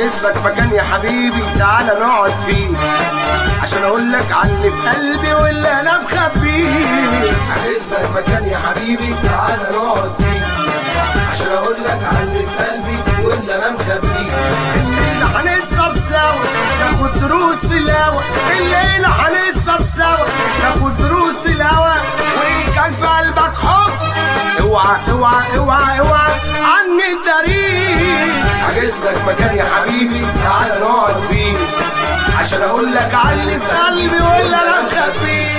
حجز لك مكان يا حبيبي تعالى نقعد فيه عشان اقول لك عن اللي في قلبي واللي انا مخبيه حجز لك مكان يا حبيبي تعالى نقعد فيه عشان اقول لك عن اللي في قلبي واللي انا مخبيه الليلة هنسهر سوا ناخد دروس في الهوا الليلة هنسهر سوا ناخد دروس في الهوا وإن كان في قلبك حب اوعى اوعى اوعى اوعى عني الدليل حجز لك مكان يا حبيبي تعالى نقعد فيه عشان اقول لك على اللي في قلبي واللي انا مخبيه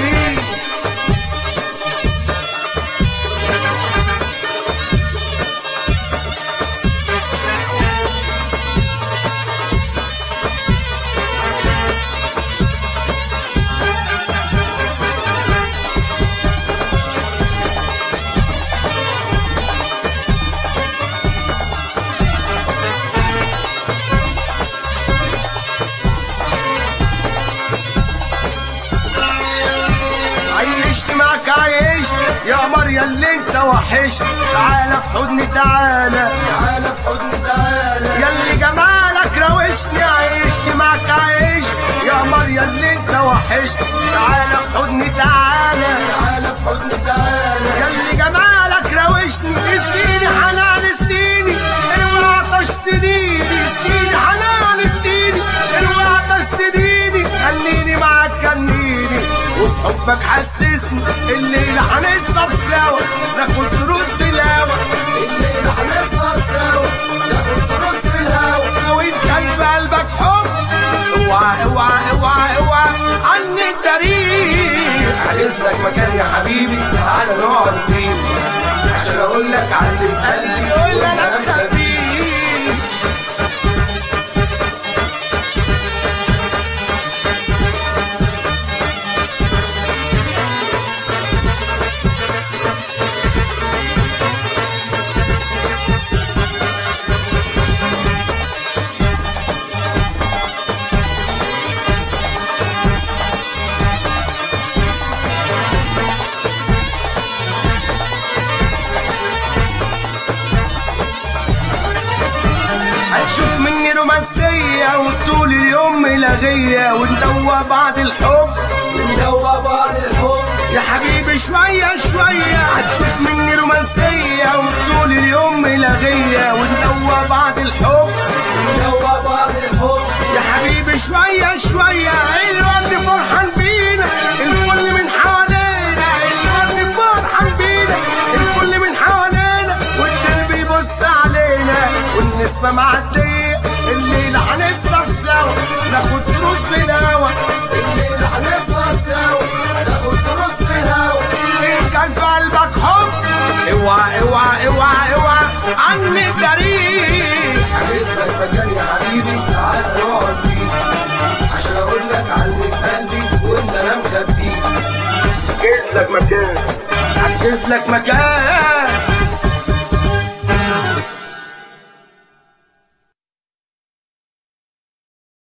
عيشت معك عيشت يا مريا اللي انت وحشت تعالى في حضني تعالى تعالى في حضني تعالى ياللي جمالك روشني عيشت معك عيشت يا مريا اللي انت وحشت تعالى في حضني تعالى تعالى في حضني تعالى ياللي جمالك روشني اسقيني حنان اسقيني الوعطش سنيني اسقيني حنان اسقيني الوعطش سنيني خليني معاك خليني وبحبك حسسني الليلة هنسهر سوا ناخد دروس في الهوا الليلة هنسهر سوا ناخد دروس في الهوا وإن كان في قلبك حب اوعى اوعى اوعى اوعى عني الطريق حجز لك مكان يا حبيبي تعالى نقعد فيه عشان اقول لك عن اللي في قلبي يقول واللي انا انا مخبيه مخبيه هتشوف مني رومانسية وطول اليوم ملغية وندوى بعض الحب ندوى بعض الحب يا حبيبي شوية شوية هتشوف مني رومانسية وطول اليوم ملغية وندوى بعض الحب ندوى بعض الحب يا حبيبي شوية شوية الوقت فرحان بينا الكل من حوالينا الوقت فرحان بينا الكل من حوالينا والدنيا بيبص علينا والنسبة معدية الليلة هنسهر سوا ناخد دروس في الهوا الليلة هنسهر سوا ناخد دروس في الهوا إن كان في قلبك حب اوعى اوعى اوعى اوعى عني الطريق حجز لك مكان يا حبيبي تعالى نقعد فيه عشان اقول لك عن اللي في قلبي واللي انا مخبيه حجز لك مكان حجز لك مكان